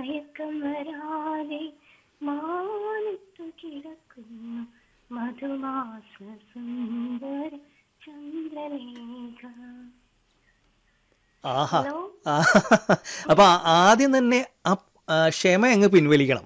മയക്കം വരാതെ മാനത്തു കിടക്കുന്നു മധുമാസ സുന്ദര ചന്ദ്രലേഖ ആഹാ ഹലോ ആ, അപ്പൊ ആ- ആദ്യം തന്നെ ആ ആ, ക്ഷമ അങ്ങ് പിൻവലിക്കണം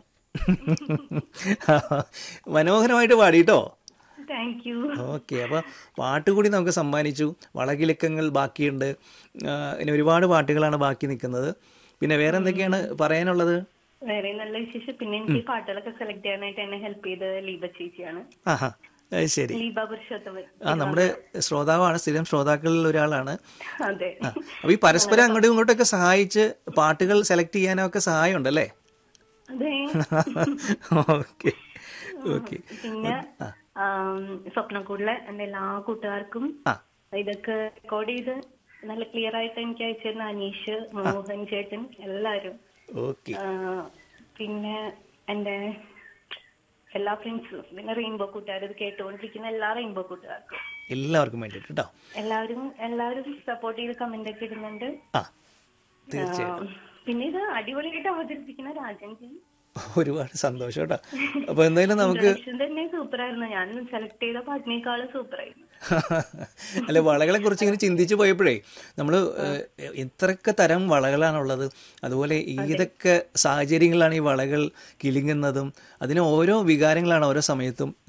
മനോഹരമായിട്ട് പാടിട്ടോ താങ്ക് യു ഓക്കെ അപ്പോൾ പാട്ട് കൂടി നമുക്ക് സമ്മാനിച്ചു വളകിലക്കങ്ങൾ ബാക്കിയുണ്ട് ആ, ഇനി ഒരുപാട് പാട്ടുകളാണ് ബാക്കി നിൽക്കുന്നത് പിന്നെ വേറെ എന്തൊക്കെയാണ് പറയാനുള്ളത് വേറെ നല്ല വിശേഷം പിന്നെ എനിക്ക് പാട്ടുകളൊക്കെ സെലക്ട് ചെയ്യാനായിട്ട് എന്നെ ഹെൽപ്പ് ചെയ്ത ലീബ ചേച്ചിയാണ് ആഹാ അത് ശരി ലീബ പുരുഷോത്തമൻ ആ നമ്മുടെ ശ്രോതാവാണ് സ്ഥിരം ശ്രോതാക്കളിൽ ഒരാളാണ് അതെ ആ അപ്പോൾ ഈ പരസ്പരം അങ്ങോട്ടും ഇങ്ങോട്ടൊക്കെ സഹായിച്ച് പാട്ടുകൾ സെലക്ട് ചെയ്യാനൊക്കെ സഹായം ഉണ്ടല്ലേ അതെ ഓക്കെ ഓക്കെ പിന്നെ ആം, സ്വപ്നക്കൂടിലെ എന്റെ എല്ലാ കൂട്ടുകാർക്കും ആ ഇതൊക്കെ റെക്കോർഡ് ചെയ്ത് നല്ല ക്ലിയർ ആയിട്ട് എനിക്ക് അയച്ചിരുന്ന അനീഷ് മോഹൻ ചേട്ടൻ എല്ലാരും ഓക്കെ ആ, പിന്നെ എന്റെ എല്ലാ ഫ്രണ്ട്സും പിന്നെ റെയിൻബോ കൂട്ടുകാർ ഇത് കേട്ടുകൊണ്ടിരിക്കുന്ന എല്ലാ റെയിൻബോ കൂട്ടുകാർക്കും എല്ലാവർക്കും വേണ്ടിയിട്ട് കേട്ടോ എല്ലാവരും എല്ലാവരും സപ്പോർട്ട് ചെയ്ത് കമന്റ് ഒക്കെ ഇടുന്നുണ്ട് ആ തീർച്ചയായിട്ടും ആ, പിന്നെ ഇത് അടിപൊളിയായിട്ട് അവതരിപ്പിക്കുന്ന രാജൻ ജി ഒരുപാട് സന്തോഷം കേട്ടോ അപ്പോൾ എന്തായാലും നമുക്ക് ഇൻട്രൊഡക്ഷൻ തന്നെ സൂപ്പർ ആയിരുന്നു ഞാൻ സെലക്ട് ചെയ്ത പാട്ടിനേക്കാളും സൂപ്പർ ആയിരുന്നു അല്ല വളകളെ കുറിച്ച് ഇങ്ങനെ ചിന്തിച്ചു പോയപ്പോഴേ നമ്മൾ എത്രയൊക്കെ തരം വളകളാണുള്ളത് അതുപോലെ ഏതൊക്കെ സാഹചര്യങ്ങളിലാണ് ഈ വളകൾ കിലുങ്ങുന്നതും അതിന് ഓരോ വികാരങ്ങളാണ് ഓരോ സമയത്തും